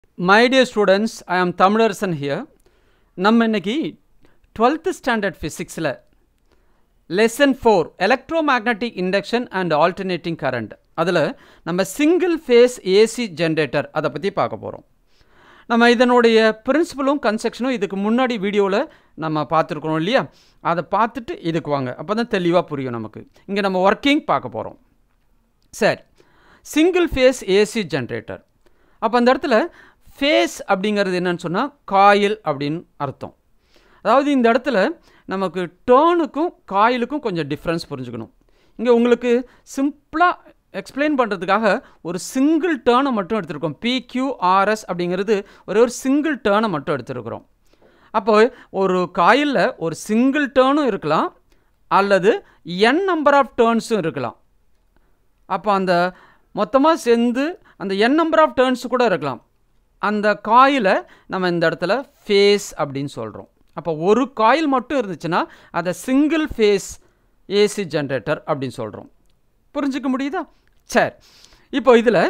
my dear students ஐ ஆம் Tamilarasan here நம்ம இன்னைக்கு டுவெல்த்து ஸ்டாண்டர்ட் ஃபிசிக்ஸில் lesson four electromagnetic induction and alternating current அதில் நம்ம சிங்கிள் ஃபேஸ் ஏசி ஜென்ரேட்டர் அதை பற்றி பார்க்க போகிறோம் நம்ம இதனுடைய பிரின்சிபலும் கன்செக்ஷனும் இதுக்கு முன்னாடி வீடியோவில் நம்ம பார்த்துருக்குறோம் இல்லையா அதை பார்த்துட்டு இதுக்கு வாங்க அப்போ தான் தெளிவாக புரியும் நமக்கு இங்கே நம்ம ஒர்க்கிங் பார்க்க போகிறோம் சரி சிங்கிள் ஃபேஸ் ஏசி ஜென்ரேட்டர் அப்போ அந்த இடத்துல ஃபேஸ் அப்படிங்கிறது என்னன்னு சொன்னால் காயில் அப்படின்னு அர்த்தம் அதாவது இந்த இடத்துல நமக்கு டேர்னுக்கும் காயிலுக்கும் கொஞ்சம் டிஃப்ரென்ஸ் புரிஞ்சுக்கணும் இங்கே உங்களுக்கு சிம்பிளாக எக்ஸ்பிளைன் பண்ணுறதுக்காக ஒரு சிங்கிள் டேர்னை மட்டும் எடுத்திருக்கோம் பிக்யூஆர்எஸ் அப்படிங்கிறது ஒரே ஒரு சிங்கிள் டேர்னை மட்டும் எடுத்திருக்கிறோம் அப்போ ஒரு காயிலில் ஒரு சிங்கிள் டேர்னும் இருக்கலாம் அல்லது என் நம்பர் ஆஃப் டேர்ன்ஸும் இருக்கலாம் அப்போ அந்த மொத்தமாக சேர்ந்து அந்த என் நம்பர் ஆஃப் டேர்ன்ஸ் கூட இருக்கலாம் அந்த காயிலை நம்ம இந்த இடத்துல ஃபேஸ் அப்படின்னு சொல்கிறோம் அப்போ ஒரு காயில் மட்டும் இருந்துச்சுன்னா அதை சிங்கிள் ஃபேஸ் ஏசி ஜென்ரேட்டர் அப்படின்னு சொல்கிறோம் புரிஞ்சுக்க முடியுதா சரி இப்போ இதில்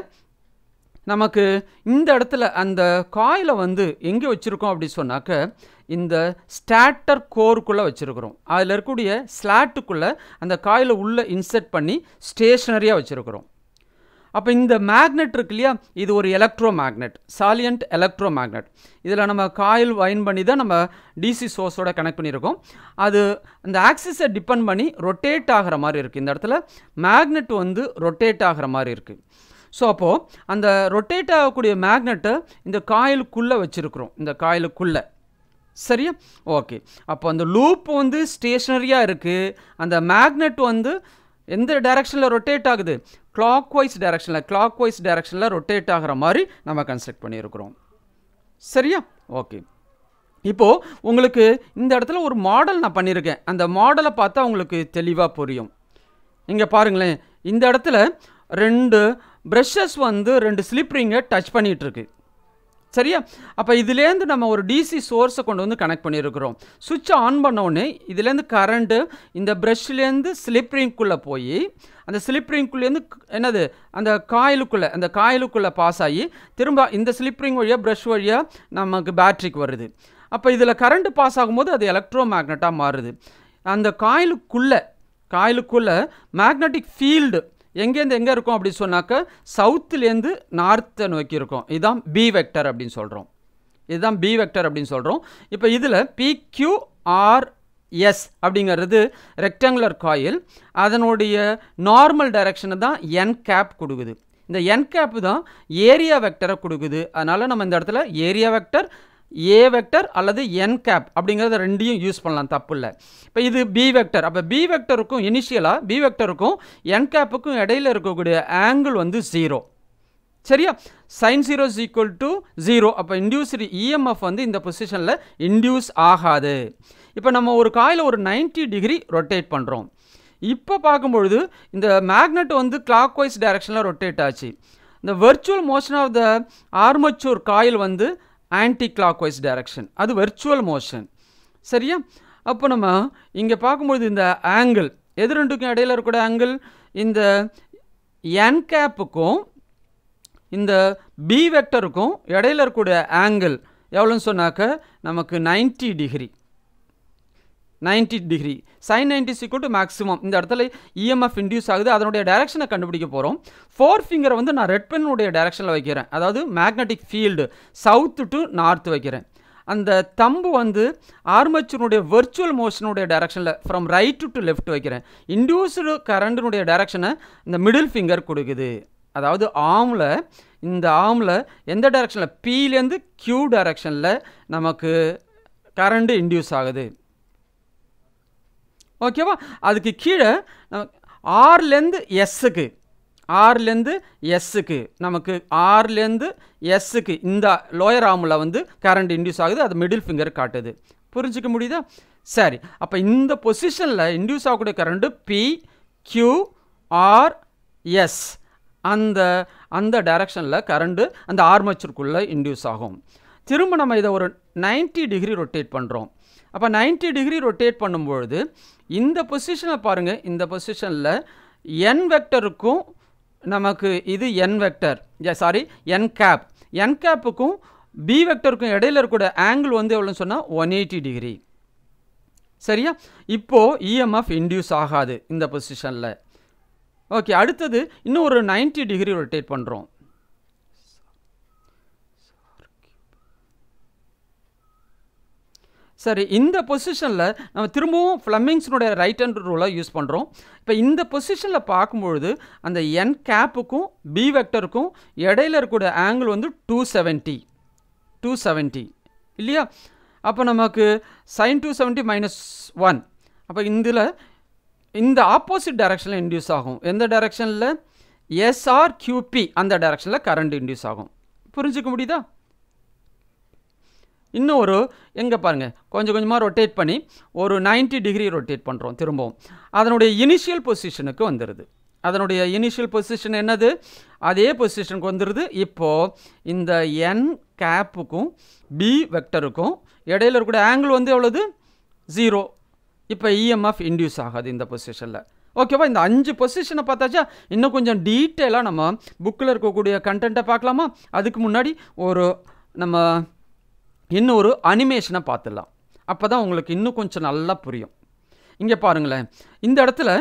நமக்கு இந்த இடத்துல அந்த காயிலை வந்து எங்கே வச்சுருக்கோம் அப்படி சொன்னாக்க இந்த ஸ்டாட்டர் கோருக்குள்ளே வச்சுருக்குறோம் அதில் இருக்கக்கூடிய ஸ்லாட்டுக்குள்ளே அந்த காயிலை உள்ளே இன்செர்ட் பண்ணி ஸ்டேஷ்னரியாக வச்சுருக்குறோம் அப்போ இந்த மேக்னெட் இருக்கு இல்லையா இது ஒரு electromagnet salient electromagnet இதில் நம்ம காயில் வைன் பண்ணி தான் நம்ம டிசி சோர்ஸோட கனெக்ட் பண்ணியிருக்கோம் அது அந்த ஆக்சிஸை டிபெண்ட் பண்ணி ரொட்டேட் ஆகிற மாதிரி இருக்குது இந்த இடத்துல மேக்னெட் வந்து ரொட்டேட் ஆகிற மாதிரி இருக்குது ஸோ அப்போது அந்த ரொட்டேட் ஆகக்கூடிய மேக்னெட்டை இந்த காயிலுக்குள்ளே வச்சுருக்குறோம் இந்த காயிலுக்குள்ளே சரியா ஓகே அப்போ அந்த லூப் வந்து ஸ்டேஷ்னரியாக இருக்குது அந்த மேக்னெட் வந்து எந்த டைரக்ஷனில் ரொட்டேட் ஆகுது கிளாக் வைஸ் டைரக்ஷனில் கிளாக் வைஸ் டைரக்ஷனில் ரொட்டேட் ஆகிற மாதிரி நம்ம கன்ஸ்ட்ரக்ட் பண்ணியிருக்கிறோம் சரியா ஓகே இப்போது உங்களுக்கு இந்த இடத்துல ஒரு மாடல் நான் பண்ணியிருக்கேன் அந்த மாடலை பார்த்தா உங்களுக்கு தெளிவாக புரியும் இங்கே பாருங்களேன் இந்த இடத்துல ரெண்டு ப்ரெஷஸ் வந்து ரெண்டு ஸ்லிப் ரிங்கை டச் பண்ணிகிட்ருக்கு சரியா அப்போ இதுலேருந்து நம்ம ஒரு டிசி சோர்ஸை கொண்டு வந்து கனெக்ட் பண்ணியிருக்கிறோம் சுவிட்சை ஆன் பண்ண உடனே இதுலேருந்து கரண்ட்டு இந்த ப்ரஷ்லேருந்து ஸ்லிப் ரிங்குள்ளே போய் அந்த ஸ்லிப் ரிங்குள்ளேருந்து என்னது அந்த காயிலுக்குள்ளே அந்த காயிலுக்குள்ளே பாஸ் ஆகி திரும்ப இந்த ஸ்லிப் ரிங் வழியாக ப்ரஷ் வழியாக நமக்கு பேட்ரிக்கு வருது அப்போ இதில் கரண்ட்டு பாஸ் ஆகும்போது அது எலக்ட்ரோ மேக்னட்டாக மாறுது அந்த காயிலுக்குள்ளே காயிலுக்குள்ளே மேக்னட்டிக் ஃபீல்டு எங்கேருந்து எங்கே இருக்கும் அப்படின்னு சொன்னாக்க சவுத்துலேருந்து நார்த்தை நோக்கி இருக்கும் இதுதான் பி வெக்டர் அப்படின்னு சொல்கிறோம் இதுதான் பி வெக்டர் அப்படின்னு சொல்கிறோம் இப்போ இதில் பிக்யூஆர்எஸ் அப்படிங்கிறது ரெக்டாங்குலர் காயில் அதனுடைய நார்மல் டைரக்ஷனை தான் என் கேப் கொடுக்குது இந்த என் கேப் தான் ஏரியா வெக்டரை கொடுக்குது அதனால் நம்ம இந்த இடத்துல ஏரியா வெக்டர் ஏ வெக்டர் அல்லது என் கேப் அப்படிங்கிறத ரெண்டையும் யூஸ் பண்ணலாம் தப்பு இல்லை இப்போ இது பி வெக்டர் அப்போ பி வெக்டருக்கும் இனிஷியலாக பி வெக்டருக்கும் என் கேப்புக்கும் இடையில இருக்கக்கூடிய ஆங்கிள் வந்து ஜீரோ சரியா sine zero is equal to zero அப்போ இன்டியூஸ்டு இஎம்எஃப் வந்து இந்த பொசிஷனில் இன்டியூஸ் ஆகாது இப்போ நம்ம ஒரு காயில் ஒரு நைன்ட்டி டிகிரி ரொட்டேட் பண்ணுறோம் இப்போ பார்க்கும்பொழுது இந்த மேக்னெட் வந்து கிளாக் வைஸ் டைரக்ஷனில் ரொட்டேட் ஆச்சு இந்த virtual motion of the armature coil வந்து ஆன்டி கிளாக் வைஸ் டைரக்ஷன் அது வெர்ச்சுவல் மோஷன் சரியா அப்போ நம்ம இங்கே பார்க்கும்பொழுது இந்த ஆங்கிள் எது ரெண்டுக்கும் இடையில இருக்கக்கூடிய ஆங்கிள் இந்த என் கேப்புக்கும் இந்த பி வெக்டருக்கும் இடையில இருக்கக்கூடிய ஆங்கிள் எவ்வளோன்னு சொன்னாக்க நமக்கு ninety degree ninety degree sine ninety is equal to maximum இந்த இடத்துல இஎம்எஃப் இன்டியூஸ் ஆகுது அதனுடைய டைரக்ஷனை கண்டுபிடிக்க போகிறோம் ஃபோர் ஃபிங்கரை வந்து நான் ரெட் பென்னுடைய டைரக்ஷனில் வைக்கிறேன் அதாவது magnetic field south to north வைக்கிறேன் அந்த தம்பு வந்து ஆர்மச்சூனுடைய வெர்ச்சுவல் மோஷனுடைய டைரக்ஷனில் ஃப்ரம் ரைட்டு டு லெஃப்ட் வைக்கிறேன் இன்டியூஸ்டு கரண்டினுடைய டைரக்ஷனை இந்த மிடில் ஃபிங்கர் கொடுக்குது அதாவது ஆமில் இந்த ஆமில் எந்த டைரக்ஷனில் பீலேருந்து கியூ டைரக்ஷனில் நமக்கு கரண்ட்டு இன்டியூஸ் ஆகுது ஓகேவா அதுக்கு கீழே ஆர்லேருந்து எஸ்ஸுக்கு ஆர்லேருந்து எஸ்ஸுக்கு நமக்கு ஆர்லேருந்து எஸ்ஸுக்கு இந்த லோயர் ஆமில் வந்து கரண்ட் இன்டியூஸ் ஆகுது அது மிடில் ஃபிங்கர் காட்டுது புரிஞ்சிக்க முடியுதா சரி அப்போ இந்த பொசிஷனில் இன்டியூஸ் ஆகக்கூடிய current P Q R S அந்த அந்த டைரக்ஷனில் கரண்ட்டு அந்த ஆர்மச்சருக்குள்ளே இன்டியூஸ் ஆகும் திரும்ப நம்ம இதை ஒரு நைன்ட்டி டிகிரி ரொட்டேட் பண்ணுறோம் அப்போ நைன்ட்டி டிகிரி ரொட்டேட் பண்ணும்பொழுது இந்த பொசிஷனை பாருங்கள் இந்த பொசிஷனில் என் வெக்டருக்கும் நமக்கு இது n vector sorry n cap n கேப்புக்கும் பி வெக்டருக்கும் இடையில இருக்கக்கூடிய ஆங்கிள் வந்து எவ்வளோன்னு சொன்னால் ஒன் எயிட்டி டிகிரி சரியா இப்போது இஎம்எஃப் இன்டியூஸ் ஆகாது இந்த பொசிஷனில் ஓகே அடுத்தது இன்னும் ஒரு 90 டிகிரி ரொட்டேட் பண்ணுறோம் சரி இந்த பொசிஷனில் நம்ம திரும்பவும் ஃப்ளமிங்ஸினுடைய ரைட் ஹேண்ட் ரூலை யூஸ் பண்ணுறோம் இப்போ இந்த பொசிஷனில் பார்க்கும்பொழுது அந்த என் கேப்புக்கும் பி வெக்டருக்கும் இடையில இருக்கக்கூடிய ஆங்கிள் வந்து டூ செவன்ட்டி டூ செவன்ட்டி இல்லையா அப்போ நமக்கு sine two seventy minus one அப்போ இதில் இந்த ஆப்போசிட் டைரக்ஷனில் இன்டியூஸ் ஆகும் எந்த டைரக்ஷனில் எஸ்ஆர் கியூபி அந்த டைரக்ஷனில் கரண்ட் இன்டியூஸ் ஆகும் புரிஞ்சுக்க முடியுதா இன்னும் ஒரு எங்கே பாருங்கள் கொஞ்சம் கொஞ்சமாக ரொட்டேட் பண்ணி ஒரு 90 டிகிரி ரொட்டேட் பண்ணுறோம் திரும்பவும் அதனுடைய இனிஷியல் பொசிஷனுக்கு வந்துடுது அதனுடைய இனிஷியல் பொசிஷன் என்னது அதே பொசிஷனுக்கு வந்துடுது இப்போது இந்த என் கேப்புக்கும் பி வெக்டருக்கும் இடையில இருக்கக்கூடிய ஆங்கிள் வந்து எவ்வளவு ஜீரோ இப்போ இஎம்எஃப் இன்டியூஸ் ஆகாது இந்த பொசிஷனில் ஓகேவா இந்த அஞ்சு பொசிஷனை பார்த்தாச்சா இன்னும் கொஞ்சம் டீட்டெயிலாக நம்ம புக்கில் இருக்கக்கூடிய கண்டென்ட்டை பார்க்கலாமா அதுக்கு முன்னாடி ஒரு நம்ம இன்னும் ஒரு அனிமேஷனை பார்த்துடலாம் அப்போ தான் உங்களுக்கு இன்னும் கொஞ்சம் நல்லா புரியும் இங்கே பாருங்களேன் இந்த இடத்துல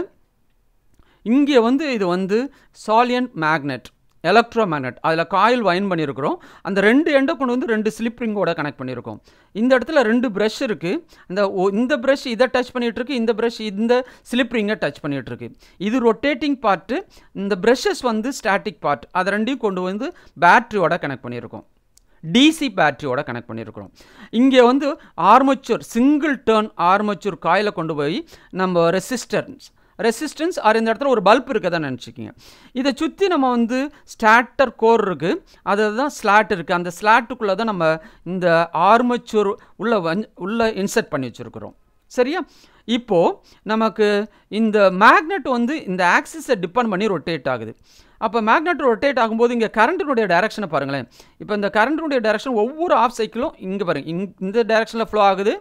இங்கே வந்து இது வந்து சாலியன்ட் மேக்னெட் எலக்ட்ரோ மேக்னெட் அதில் காயில் வைன் பண்ணியிருக்கிறோம் அந்த ரெண்டு எண்டை கொண்டு வந்து ரெண்டு ஸ்லிப் ரிங்கோட கனெக்ட் பண்ணியிருக்கோம் இந்த இடத்துல ரெண்டு ப்ரஷ் இருக்குது இந்த ஒ- இந்த ப்ரஷ் இதை டச் பண்ணிட்டு இருக்கு இந்த ப்ரஷ் இந்த ஸ்லிப் ரிங்கை டச் பண்ணிட்டு இருக்கு இது ரொட்டேட்டிங் பார்ட்டு இந்த ப்ரஷஸ் வந்து ஸ்டாட்டிக் பார்ட் அதை ரெண்டையும் கொண்டு வந்து பேட்டரியோட கனெக்ட் பண்ணியிருக்கோம் டிசி பேட்டரியோட கனெக்ட் பண்ணியிருக்கிறோம் இங்கே வந்து ஆர்மச்சூர் சிங்கிள் டேர்ன் ஆர்மச்சூர் காயில கொண்டு போய் நம்ம ரெசிஸ்டன்ஸ் ரெசிஸ்டன்ஸ் ஆர் இந்த இடத்துல ஒரு பல்ப் இருக்கதான் நினச்சிக்கிங்க இதை சுற்றி நம்ம வந்து ஸ்டாட்டர் கோர் இருக்குது அதில் தான் ஸ்லாட் இருக்குது அந்த ஸ்லாட்டுக்குள்ளே தான் நம்ம இந்த ஆர்மச்சூர் உள்ள வந் உள்ள இன்சர்ட் பண்ணி வச்சுருக்கிறோம் சரியா இப்போது நமக்கு இந்த மேக்னெட் வந்து இந்த ஆக்சிஸை டிபெண்ட் பண்ணி ரொட்டேட் ஆகுது அப்போ மேக்னெட் ரொட்டேட் ஆகும்போது இங்கே கரண்ட்டினுடைய டைரக்ஷனை பாருங்களேன் இப்போ இந்த கரண்ட்டினுடைய டைரக்ஷன் ஒவ்வொரு ஆஃப் சைக்கிளும் இங்கே பாருங்க இங் இந்த டைரக்ஷனில் ஃப்ளோ ஆகுது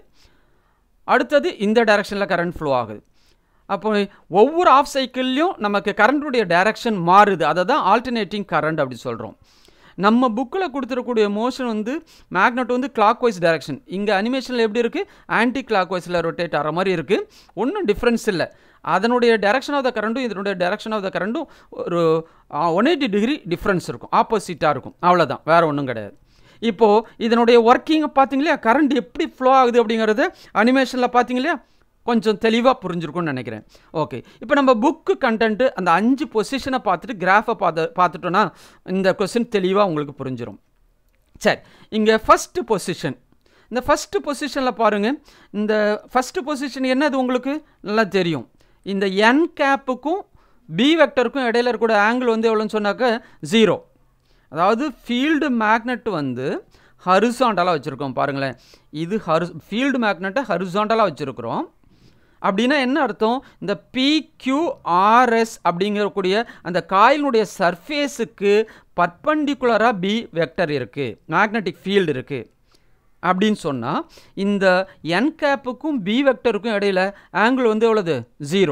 அடுத்தது இந்த டைரக்ஷனில் கரண்ட் ஃப்ளோ ஆகுது அப்போ ஒவ்வொரு ஆஃப் சைக்கிள்லையும் நமக்கு கரண்ட்டுடைய டைரக்ஷன் மாறுது அதை தான் ஆல்டர்னேட்டிங் கரண்ட் அப்படி சொல்கிறோம் நம்ம புக்கில் கொடுத்துருக்கூடிய மோஷன் வந்து மேக்னெட் வந்து கிளாக் வைஸ் டைரக்ஷன் இங்கே அனிமேஷனில் எப்படி இருக்குது ஆன்டி கிளாக் வைஸில் ரொட்டேட் ஆகிற மாதிரி இருக்குது ஒன்றும் டிஃப்ரென்ஸ் இல்லை அதனுடைய டைரக்ஷன் ஆஃப் த கரண்ட்டும் இதனுடைய டைரக்ஷன் ஆஃப் த கரண்ட்டும் ஒரு ஒன் எயிட்டி டிகிரி டிஃப்ரென்ஸ் இருக்கும் ஆப்போசிட்டாக இருக்கும் அவ்வளோதான் வேறு ஒன்றும் கிடையாது இப்போது இதனுடைய ஒர்க்கிங்கை பார்த்தீங்களா கரண்ட் எப்படி ஃப்ளோ ஆகுது அப்படிங்கிறது அனிமேஷனில் பார்த்தீங்க இல்லையா கொஞ்சம் தெளிவாக புரிஞ்சிருக்கும்னு நினைக்கிறேன் ஓகே இப்போ நம்ம புக்கு கண்டென்ட்டு அந்த அஞ்சு பொசிஷனை பார்த்துட்டு கிராஃபை பார்த்து பார்த்துட்டோன்னா இந்த கொஸ்டின் தெளிவாக உங்களுக்கு புரிஞ்சிடும் சரி இங்கே ஃபஸ்ட்டு பொசிஷன் இந்த ஃபஸ்ட்டு பொசிஷனில் பாருங்கள் இந்த ஃபஸ்ட்டு பொசிஷன் என்னது உங்களுக்கு நல்லா தெரியும் இந்த என் கேப்புக்கும் பி வெக்டருக்கும் இடையில இருக்கக்கூடிய ஆங்கிள் வந்து எவ்வளோன்னு சொன்னாக்க ஜீரோ அதாவது ஃபீல்டு மேக்னெட் வந்து ஹரிசாண்டலாக வச்சுருக்கோம் பாருங்களேன் இது ஹரு ஃபீல்டு மேக்னெட்டை ஹரிசாண்டலாக வச்சுருக்குறோம் அப்படின்னா என்ன அர்த்தம் இந்த பிக்யூஆர்எஸ் அப்படிங்கக்கூடிய அந்த காயிலுடைய சர்ஃபேஸுக்கு பர்பண்டிகுலராக பி வெக்டர் இருக்குது மேக்னெட்டிக் ஃபீல்டு இருக்குது அப்படின்னு சொன்னால் இந்த என் கேப்புக்கும் பி வெக்டருக்கும் இடையில ஆங்கிள் வந்து எவ்வளவு ஜீரோ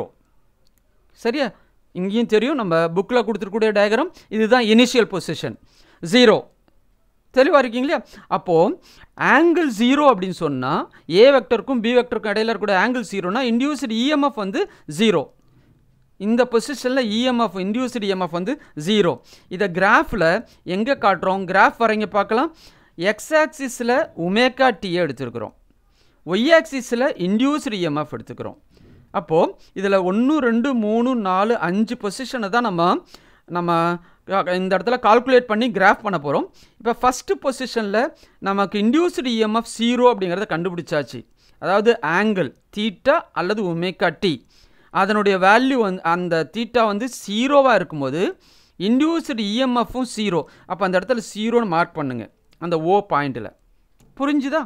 சரியா இங்கேயும் தெரியும் நம்ம புக்கில் கொடுத்துருக்கூடிய டயக்ராம் இதுதான் இனிஷியல் பொசிஷன் ஜீரோ தெளிவாக இருக்கீங்களா அப்போது ஆங்கிள் ஜீரோ அப்படின்னு சொன்னால் ஏ வெக்டருக்கும் பி வெக்டருக்கும் இடையில இருக்கக்கூடிய ஆங்கிள் ஜீரோனா இன்டியூஸ்டு இஎம்எஃப் வந்து ஜீரோ இந்த பொசிஷனில் இஎம்எஃப் இன்டியூஸ்டு இஎம்எஃப் வந்து ஜீரோ இதை கிராஃபில் எங்கே காட்டுறோம் கிராஃப் வரைங்க பார்க்கலாம் எக்ஸ் ஆக்சிஸில் உமேகா டியை எடுத்துருக்குறோம் ஒய் ஆக்சிஸில் இன்டியூஸ்டு இஎம்எஃப் எடுத்துக்கிறோம் அப்போது இதில் ஒன்று ரெண்டு மூணு நாலு அஞ்சு பொசிஷனை தான் நம்ம நம்ம இந்த இடத்துல கால்குலேட் பண்ணி கிராஃப் பண்ண போகிறோம் இப்போ ஃபஸ்ட்டு பொசிஷனில் நமக்கு இன்டியூஸ்டு இஎம்எஃப் ஜீரோ அப்படிங்கிறத கண்டுபிடிச்சாச்சு அதாவது ஆங்கிள் தீட்டா அல்லது ஒமேகா டி அதனுடைய வேல்யூ வந்து அந்த தீட்டா வந்து ஜீரோவாக இருக்கும்போது இன்டியூஸ்டு இஎம்எஃப்பும் ஜீரோ அப்போ அந்த இடத்துல ஜீரோன்னு மார்க் பண்ணுங்கள் அந்த ஓ பாயிண்டில் புரிஞ்சுதா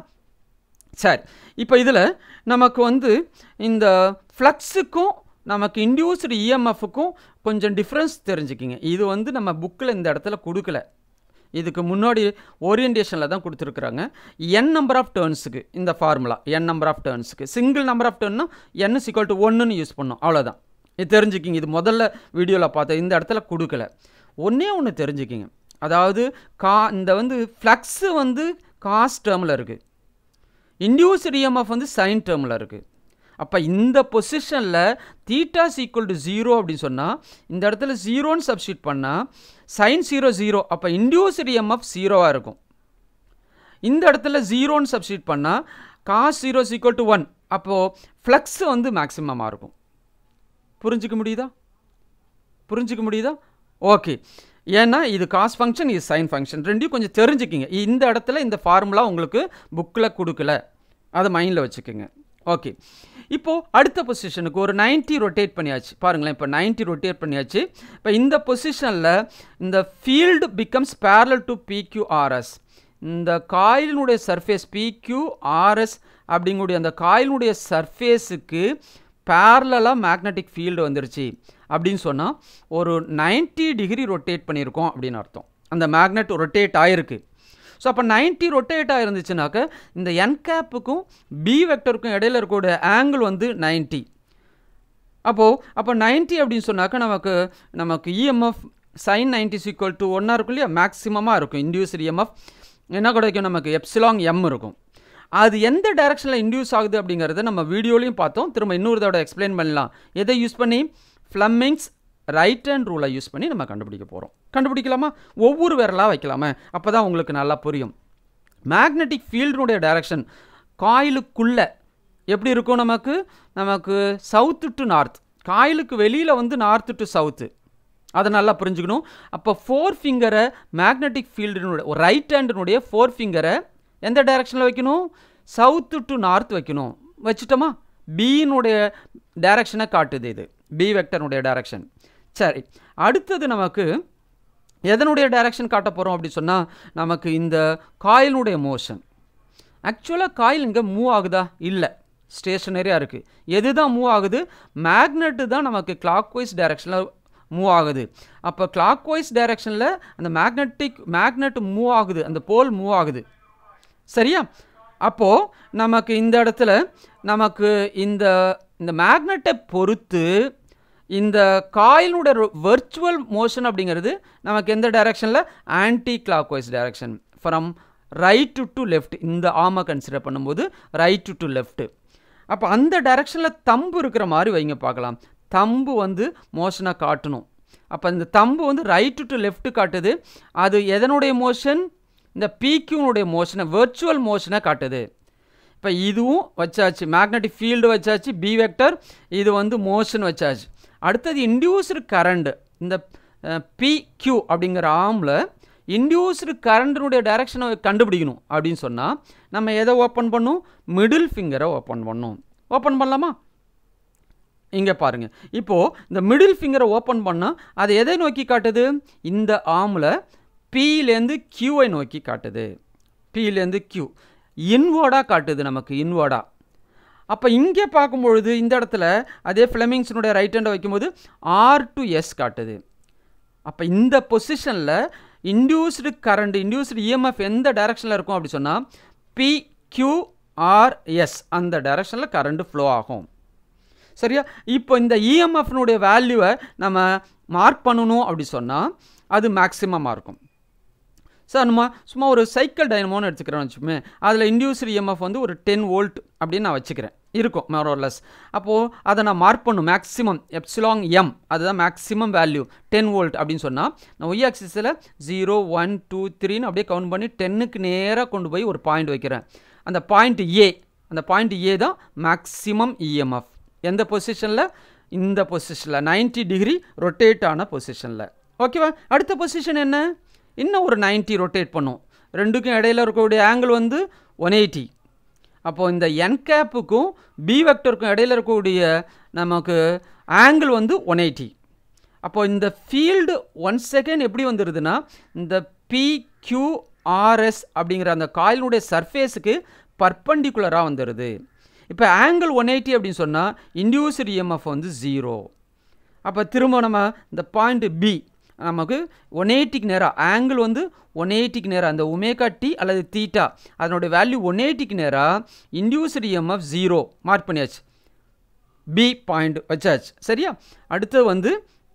சரி இப்போ இதில் நமக்கு வந்து இந்த ஃப்ளக்ஸுக்கும் நமக்கு இன்டியூஸ்டு இஎம்எஃப்க்கும் கொஞ்சம் டிஃப்ரென்ஸ் தெரிஞ்சுக்கிங்க இது வந்து நம்ம புக்கில் இந்த இடத்துல கொடுக்கல இதுக்கு முன்னாடி ஓரியன்டேஷனில் தான் கொடுத்துருக்குறாங்க என் நம்பர் ஆஃப் டேர்ன்ஸுக்கு இந்த ஃபார்முலா என் நம்பர் ஆஃப் டேர்ன்ஸுக்கு சிங்கிள் நம்பர் ஆஃப் டேர்ன்னா என் சிக்வல் டு ஒன்றுன்னு யூஸ் பண்ணோம் அவ்வளோதான் இது தெரிஞ்சுக்கிங்க இது முதல்ல வீடியோவில் பார்த்தேன் இந்த இடத்துல கொடுக்கல ஒன்றே ஒன்று தெரிஞ்சுக்கிங்க அதாவது கா இந்த வந்து ஃப்ளக்ஸு வந்து காஸ் டேர்மில் இருக்குது இன்டியூஸ்டு இஎம்எஃப் வந்து சைன் டேர்மில் இருக்குது அப்போ இந்த பொசிஷனில் தீட்டாஸ் ஈக்குவல் டு ஜீரோ அப்படின்னு சொன்னால் இந்த இடத்துல ஜீரோன்னு சப்ஸ்டியூட் பண்ணால் சைன் ஜீரோ ஜீரோ அப்போ இன்டியூஸ்டு இஎம்எஃப் ஜீரோவாக இருக்கும் இந்த இடத்துல ஜீரோன்னு சப்ஸ்டியூட் பண்ணால் cos zero equal to one அப்போது ஃப்ளக்ஸ் வந்து மேக்ஸிமமாக இருக்கும் புரிஞ்சிக்க முடியுதா புரிஞ்சிக்க முடியுதா ஓகே ஏன்னா இது காஸ் ஃபங்க்ஷன் இது சைன் ஃபங்க்ஷன் ரெண்டையும் கொஞ்சம் தெரிஞ்சுக்கிங்க இந்த இடத்துல இந்த ஃபார்முலா உங்களுக்கு புக்கில் கொடுக்கல அதை மைண்டில் வச்சுக்கோங்க ஓகே இப்போது அடுத்த பொசிஷனுக்கு ஒரு 90 ரொட்டேட் பண்ணியாச்சு பாருங்களேன் இப்போ 90 ரொட்டேட் பண்ணியாச்சு இப்போ இந்த பொசிஷனில் இந்த field becomes parallel to PQRS இந்த காயிலினுடைய சர்ஃபேஸ் PQRS அப்படிங்கக்கூடிய அந்த காயிலினுடைய சர்ஃபேஸுக்கு பேரலாக மேக்னெட்டிக் ஃபீல்டு வந்துருச்சு அப்படின்னு சொன்னால் ஒரு 90 டிகிரி ரொட்டேட் பண்ணியிருக்கோம் அப்படின்னு அர்த்தம் அந்த மேக்னெட் ரொட்டேட் ஆயிருக்கு ஸோ அப்போ 90 ரொட்டேட் ஆயிருந்துச்சுனாக்க இந்த என் கேப்புக்கும் பி வெக்டருக்கும் இடையில இருக்கக்கூடிய ஆங்கிள் வந்து 90 அப்போது அப்போ 90 அப்படின்னு சொன்னாக்க நமக்கு நமக்கு EMF sine ninety equal to ஒன்றா இருக்கும் இல்லையா மேக்ஸிமமாக இருக்கும் இன்டியூஸ்டு இஎம்எஃப் என்ன கிடைக்கும் நமக்கு எப்சிலாங் எம் இருக்கும் அது எந்த டைரக்ஷனில் இன்டியூஸ் ஆகுது அப்படிங்கிறத நம்ம வீடியோலையும் பார்த்தோம் திரும்ப இன்னொரு தடவை எக்ஸ்பிளைன் பண்ணலாம் எதை யூஸ் பண்ணி ஃப்ளம்மிங்ஸ் ரைட் ஹேண்ட் ரூலை யூஸ் பண்ணி நம்ம கண்டுபிடிக்க போகிறோம் கண்டுபிடிக்கலாமா ஒவ்வொரு விரலாக வைக்கலாமே அப்போ தான் உங்களுக்கு நல்லா புரியும் மேக்னெட்டிக் ஃபீல்டினுடைய டைரக்ஷன் காயிலுக்குள்ளே எப்படி இருக்கும் நமக்கு நமக்கு சவுத்து டு நார்த் காயிலுக்கு வெளியில் வந்து நார்த்து டு சவுத்து அதை நல்லா புரிஞ்சுக்கணும் அப்போ ஃபோர் ஃபிங்கரை மேக்னெட்டிக் ஃபீல்டினுடைய ரைட் ஹேண்டினுடைய ஃபோர் ஃபிங்கரை எந்த டைரக்ஷனில் வைக்கணும் சவுத்து டு நார்த் வைக்கணும் வச்சுட்டோமா பியினுடைய டைரக்ஷனை காட்டுது இது பி வெக்டர்னுடைய டைரக்ஷன் சரி அடுத்தது நமக்கு எதனுடைய டைரக்ஷன் காட்ட போகிறோம் அப்படி சொன்னால் நமக்கு இந்த காயிலுடைய மோஷன் ஆக்சுவலாக காயில் இங்கே மூவ் ஆகுதா இல்லை ஸ்டேஷனரியாக இருக்குது எது தான் மூவ் ஆகுது மேக்னெட்டு தான் நமக்கு கிளாக் வைஸ் டைரக்ஷனில் மூவ் ஆகுது அப்போ கிளாக் வைஸ் டைரக்ஷனில் அந்த மேக்னெட்டிக் மேக்னெட் மூவ் ஆகுது அந்த போல் மூவ் ஆகுது சரியா அப்போது நமக்கு இந்த இடத்துல நமக்கு இந்த இந்த மேக்னெட்டை பொறுத்து இந்த காயிலுடைய வெர்ச்சுவல் மோஷன் அப்படிங்கிறது நமக்கு எந்த டைரக்ஷனில் clock wise direction from right to left இந்த ஆமை கன்சிடர் பண்ணும்போது ரைட் டு லெஃப்ட் அப்போ அந்த டைரக்ஷனில் தம்பு இருக்கிற மாதிரி வைங்க பார்க்கலாம் தம்பு வந்து மோஷனை காட்டணும் அப்போ இந்த தம்பு வந்து ரைட்டு டு லெஃப்ட் காட்டுது அது எதனுடைய மோஷன் இந்த பிக்யூனுடைய மோஷனை வெர்ச்சுவல் மோஷனை காட்டுது இப்போ இதுவும் வச்சாச்சு மேக்னெட்டிக் ஃபீல்டு வச்சாச்சு பி வெக்டர் இது வந்து மோஷன் வச்சாச்சு அடுத்தது இன்டியூஸ்டு கரண்ட் இந்த பிக்யூ அப்படிங்கிற ஆமில் இன்டியூஸ்டு கரண்டினுடைய டைரக்ஷனை கண்டுபிடிக்கணும் அப்படின்னு சொன்னால் நம்ம எதை ஓப்பன் பண்ணும் மிடில் ஃபிங்கரை ஓப்பன் பண்ணும் ஓப்பன் பண்ணலாமா இங்கே பாருங்கள் இப்போது இந்த மிடில் ஃபிங்கரை ஓப்பன் பண்ணால் அது எதை நோக்கி காட்டுது இந்த ஆமில் பியிலேருந்து கியூவை நோக்கி காட்டுது பியிலேருந்து கியூ இன்வேர்டாக காட்டுது நமக்கு இன்வேர்டாக அப்போ இங்கே பார்க்கும்பொழுது இந்த இடத்துல அதே ஃப்ளெமிங்ஸினுடைய ரைட் ஹேண்டை வைக்கும்போது ஆர் டு எஸ் காட்டுது அப்போ இந்த பொசிஷனில் இன்டியூஸ்டு கரண்ட் இன்டியூஸ்டு இஎம்எஃப் எந்த டைரக்ஷனில் இருக்கும் அப்படி சொன்னால் பி கியூஆர்எஸ் அந்த டைரக்ஷனில் கரண்ட் ஃப்ளோ ஆகும் சரியா இப்போ இந்த இஎம்எஃப்னுடைய வேல்யூவை நம்ம மார்க் பண்ணணும் அப்படி சொன்னால் அது மேக்ஸிமமாக இருக்கும் சார் நம்ம சும்மா ஒரு சைக்கிள் டைனமோன்னு எடுத்துக்கிறேன்னு வச்சுக்கோமே அதில் இன்டியூஸ்டு இஎம்எஃப் வந்து ஒரு டென் வோல்ட் அப்படின்னு நான் வச்சுக்கிறேன் இருக்கும் மோரோலஸ் அப்போது அதை நான் மார்க் பண்ணும் மேக்ஸிமம் எப்சிலாங் எம் அதுதான் மேக்ஸிமம் வேல்யூ டென் வோல்ட் அப்படின்னு சொன்னால் நான் ஒய் ஆக்சிஸில் ஜீரோ ஒன் டூ த்ரீன்னு அப்படியே கவுண்ட் பண்ணி டென்னுக்கு நேராக கொண்டு போய் ஒரு பாயிண்ட் வைக்கிறேன் அந்த பாயிண்ட் ஏ அந்த பாயிண்ட் ஏ தான் மேக்ஸிமம் இஎம்எஃப் எந்த பொசிஷனில் இந்த பொசிஷனில் நைன்ட்டி டிகிரி ரொட்டேட் ஆன பொசிஷனில் ஓகேவா அடுத்த பொசிஷன் என்ன இன்னும் ஒரு நைன்ட்டி ரொட்டேட் பண்ணும் ரெண்டுக்கும் இடையில இருக்கக்கூடிய ஆங்கிள் வந்து ஒன் எயிட்டி அப்போது இந்த என் கேப்புக்கும் பி வெக்டருக்கும் இடையில இருக்கக்கூடிய நமக்கு ஆங்கிள் வந்து ஒன் எயிட்டி அப்போது இந்த ஃபீல்டு ஒன் செகண்ட் எப்படி வந்துடுதுன்னா இந்த பிக்யூஆர்எஸ் அப்படிங்கிற அந்த காயிலுடைய சர்ஃபேஸுக்கு பர்பண்டிகுலராக வந்துடுது இப்போ ஆங்கிள் ஒன் எயிட்டி அப்படின்னு சொன்னால் இன்டியூஸ்டு இஎம்எஃப் வந்து ஜீரோ அப்போ திரும்ப நம்ம இந்த பாயிண்ட் பி நமக்கு ஒன் எயிட்டிக்கு நேராக ஆங்கிள் வந்து ஒன் எயிட்டிக்கு நேராக அந்த ஒமேகா டி அல்லது தீட்டா அதனுடைய வேல்யூ ஒன் எயிட்டிக்கு நேராக இன்டியூஸ்டு இஎம்எஃப் ஜீரோ மார்க் பண்ணியாச்சு பி பாயிண்ட் வச்சாச்சு சரியா அடுத்து வந்து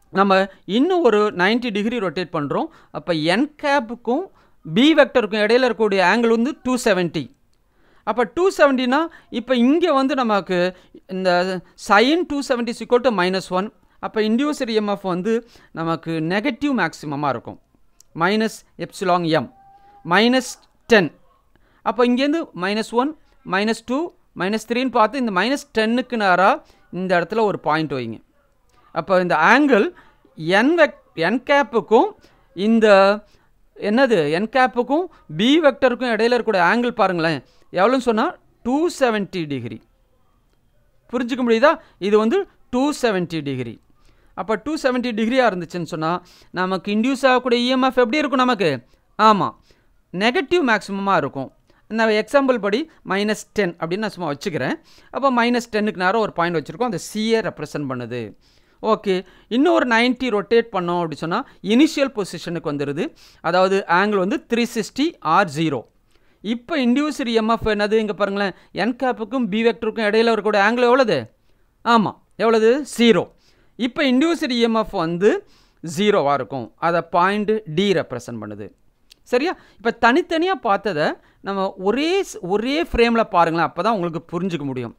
நம்ம இன்னும் ஒரு 90 டிகிரி ரொட்டேட் பண்ணுறோம் அப்போ என் கேப்புக்கும் பி வெக்டருக்கும் இடையில இருக்கக்கூடிய ஆங்கிள் வந்து டூ செவன்ட்டி அப்போ டூ செவன்ட்டினா இப்போ இங்கே வந்து நமக்கு இந்த sine two seventy is equal to minus one அப்போ இண்டியூசர் இஎம்எஃப் வந்து நமக்கு நெகட்டிவ் மேக்ஸிமமாக இருக்கும் minus epsilon m minus ten அப்போ இங்கேருந்து minus one minus two minus த்ரீன்னு பார்த்து இந்த மைனஸ் டென்னுக்கு நேராக இந்த இடத்துல ஒரு பாயிண்ட் வைங்க அப்போ இந்த ஆங்கிள் என் வெக் என் கேப்புக்கும் இந்த என்னது என் கேப்புக்கும் பி வெக்டருக்கும் இடையில இருக்கக்கூடிய ஆங்கிள் பாருங்களேன் எவ்வளோன்னு சொன்னால் டூ செவன்ட்டி டிகிரி புரிஞ்சுக்க முடியுதா இது வந்து டூ செவன்ட்டி டிகிரி அப்போ டூ செவன்ட்டி டிகிரியாக இருந்துச்சுன்னு சொன்னால் நமக்கு இன்டியூஸ் ஆகக்கூடிய இஎம்எஃப் எப்படி இருக்கும் நமக்கு ஆமாம் நெகட்டிவ் மேக்ஸிமமாக இருக்கும் நான் எக்ஸாம்பிள் படி மைனஸ் டென் அப்படின்னு நான் சும்மா வச்சுக்கிறேன் அப்போ மைனஸ் டென்னுக்கு நேரம் ஒரு பாயிண்ட் வச்சுருக்கோம் அந்த சியை ரெப்ரசன்ட் பண்ணுது ஓகே இன்னொரு 90 ரொட்டேட் பண்ணோம் அப்படி சொன்னால் இனிஷியல் பொசிஷனுக்கு வந்துடுது அதாவது ஆங்கிள் வந்து த்ரீ சிக்ஸ்டி ஆர் ஜீரோ இப்போ இண்டியூசர் எம்எஃப் என்னது இங்கே பாருங்களேன் என் கேப்புக்கும் பி வெக்டருக்கும் இடையில இருக்கக்கூடிய ஆங்கிள் எவ்வளோது ஆமாம் எவ்வளவு ஜீரோ இப்போ இண்டியூசர் இஎம்எஃப் வந்து ஜீரோவாக இருக்கும் அதை பாயிண்ட் டி ரெப்ரசன்ட் பண்ணுது சரியா இப்போ தனித்தனியாக பார்த்ததை நம்ம ஒரே ஸ்- ஒரே ஃப்ரேமில் பாருங்களேன் அப்போ தான் உங்களுக்கு புரிஞ்சுக்க முடியும்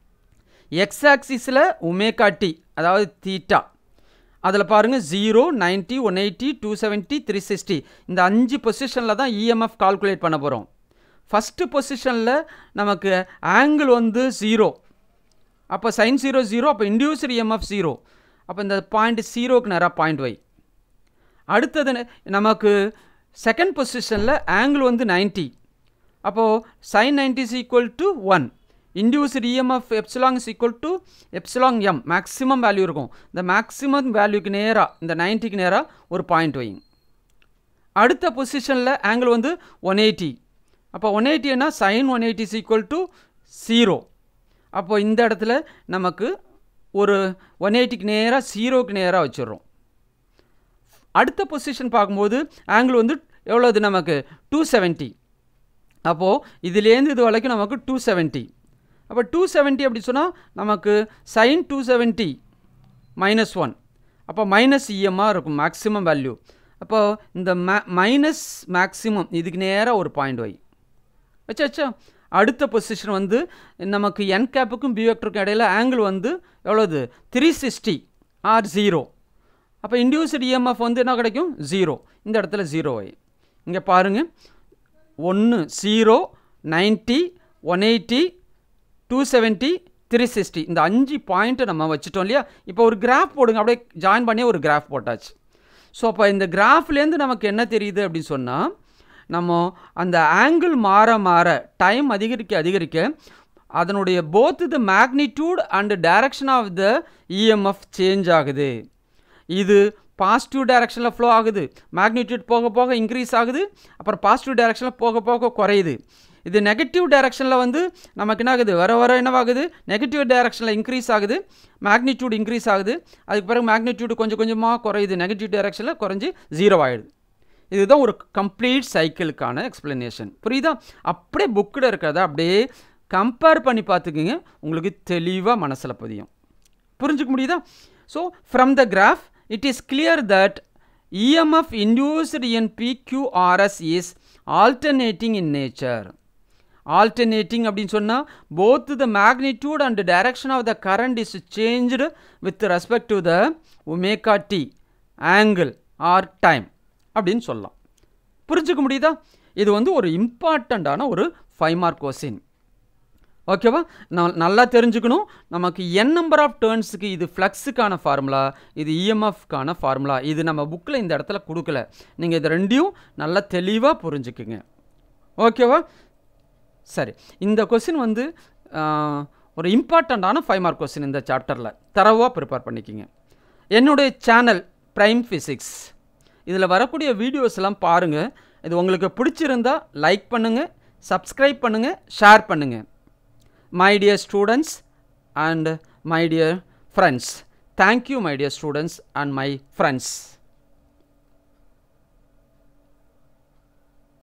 எக்ஸ் ஆக்சிஸில் ஒமேகா டி அதாவது தீட்டா அதில் பாருங்கள் zero ninety one eighty two seventy three sixty இந்த அஞ்சு பொசிஷனில் தான் இஎம்எஃப் கால்குலேட் பண்ண போகிறோம் ஃபஸ்ட்டு பொசிஷனில் நமக்கு ஆங்கிள் வந்து ஜீரோ அப்போ சைன் ஜீரோ ஜீரோ அப்போ இண்டியூசர் இஎம்எஃப் ஜீரோ அப்போ இந்த பாயிண்ட் ஜீரோக்கு நேராக பாயிண்ட் வை அடுத்தது ந- நமக்கு செகண்ட் பொசிஷனில் ஆங்கிள் வந்து 90 அப்போது sine ninety is equal to one induced EMF epsilon is equal to epsilon m maximum value இருக்கும் இந்த மேக்ஸிமம் வேல்யூக்கு நேராக இந்த 90 க்கு நேராக ஒரு பாயிண்ட் வைங்க அடுத்த பொசிஷனில் ஆங்கிள் வந்து ஒன் எயிட்டி அப்போ ஒன் எயிட்டினா sine one eighty is equal to zero அப்போ இந்த இடத்துல நமக்கு ஒரு ஒன் எயிட்டிக்கு நேராக ஜீரோக்கு நேராக வச்சிடுறோம் அடுத்த பொசிஷன் பார்க்கும்போது ஆங்கிள் வந்து எவ்வளோது நமக்கு டூ செவன்ட்டி அப்போது இதுலேருந்து இது வரைக்கும் நமக்கு டூ செவன்ட்டி அப்போ டூ செவன்ட்டி அப்படி சொன்னால் நமக்கு sine two seventy minus one அப்போ மைனஸ் இஎம்மாக இருக்கும் மேக்ஸிமம் வேல்யூ அப்போ இந்த மே மைனஸ் மேக்ஸிமம் இதுக்கு நேராக ஒரு பாயிண்ட் வை வச்சா வச்சா அடுத்த பொசிஷன் வந்து நமக்கு என் கேப்புக்கும் பி வெக்டருக்கும் இடையில ஆங்கிள் வந்து எவ்வளோது த்ரீ சிக்ஸ்டி ஆர் ஜீரோ அப்போ இண்டியூஸ்டு இஎம்எஃப் வந்து என்ன கிடைக்கும் ஜீரோ இந்த இடத்துல ஜீரோ வை இங்கே பாருங்கள் ஒன்று zero ninety one eighty two seventy three sixty இந்த அஞ்சு பாயிண்ட்டை நம்ம வச்சுட்டோம் இல்லையா இப்போ ஒரு கிராஃப் போடுங்க அப்படியே ஜாயின் பண்ணி ஒரு கிராஃப் போட்டாச்சு ஸோ அப்போ இந்த கிராஃப்லேருந்து நமக்கு என்ன தெரியுது அப்படின்னு சொன்னால் நம்ம அந்த ஆங்கிள் மாற மாற டைம் அதிகரிக்க அதிகரிக்க அதனுடைய both the magnitude and direction of the EMF change ஆகுது இது பாசிட்டிவ் டைரக்ஷனில் ஃப்ளோ ஆகுது மேக்னிடியூட் போக போக இன்க்ரீஸ் ஆகுது அப்புறம் பாசிட்டிவ் டைரக்ஷனில் போக போக குறையுது இது நெகட்டிவ் டைரக்ஷனில் வந்து நமக்கு என்ன ஆகுது வர வர என்னவாகுது நெகட்டிவ் டைரக்ஷனில் இன்க்ரீஸ் ஆகுது மேக்னிடியூட் இன்க்ரீஸ் ஆகுது அதுக்கு பிறகு மேக்னிடியூட் கொஞ்சம் கொஞ்சமாக குறையுது நெகட்டிவ் டைரக்ஷனில் குறைஞ்சி ஜீரோ ஆகிடுது இதுதான் ஒரு கம்ப்ளீட் சைக்கிளுக்கான எக்ஸ்ப்ளனேஷன் புரியுதா அப்படியே புக்கில் இருக்கிறத அப்படியே கம்பேர் பண்ணி பார்த்துக்குங்க உங்களுக்கு தெளிவாக மனசில் பதியும் புரிஞ்சுக்க முடியுதா so from the graph it is clear that EMF induced in PQRS is alternating in nature alternating அப்படின்னு சொன்னால் both the magnitude and direction of the current is changed with respect to the omega t angle or time அப்படின்னு சொல்லலாம் புரிஞ்சுக்க முடியுதா இது வந்து ஒரு இம்பார்ட்டண்ட்டான ஒரு ஃபைவ் மார்க் கொஸ்டின் ஓகேவா நான் நல்லா தெரிஞ்சுக்கணும் நமக்கு என் நம்பர் ஆஃப் டேர்ன்ஸுக்கு இது ஃப்ளக்ஸுக்கான ஃபார்முலா இது இஎம்எஃப்க்கான ஃபார்முலா இது நம்ம புக்கில் இந்த இடத்துல கொடுக்கல நீங்கள் இது ரெண்டையும் நல்லா தெளிவாக புரிஞ்சுக்குங்க ஓகேவா சரி இந்த கொஸ்டின் வந்து ஆஹ், ஒரு இம்பார்ட்டண்ட்டான ஃபைவ் மார்க் கொஸ்டின் இந்த சாப்டரில் தரவாக ப்ரிப்பேர் பண்ணிக்கிங்க என்னுடைய சேனல் ப்ரைம் ஃபிசிக்ஸ் இதில் வரக்கூடிய வீடியோஸ் எல்லாம் பாருங்கள் இது உங்களுக்கு பிடிச்சிருந்தா லைக் பண்ணுங்கள் சப்ஸ்கிரைப் பண்ணுங்கள் ஷேர் பண்ணுங்கள் my dear students and my dear friends thank you my dear students and my friends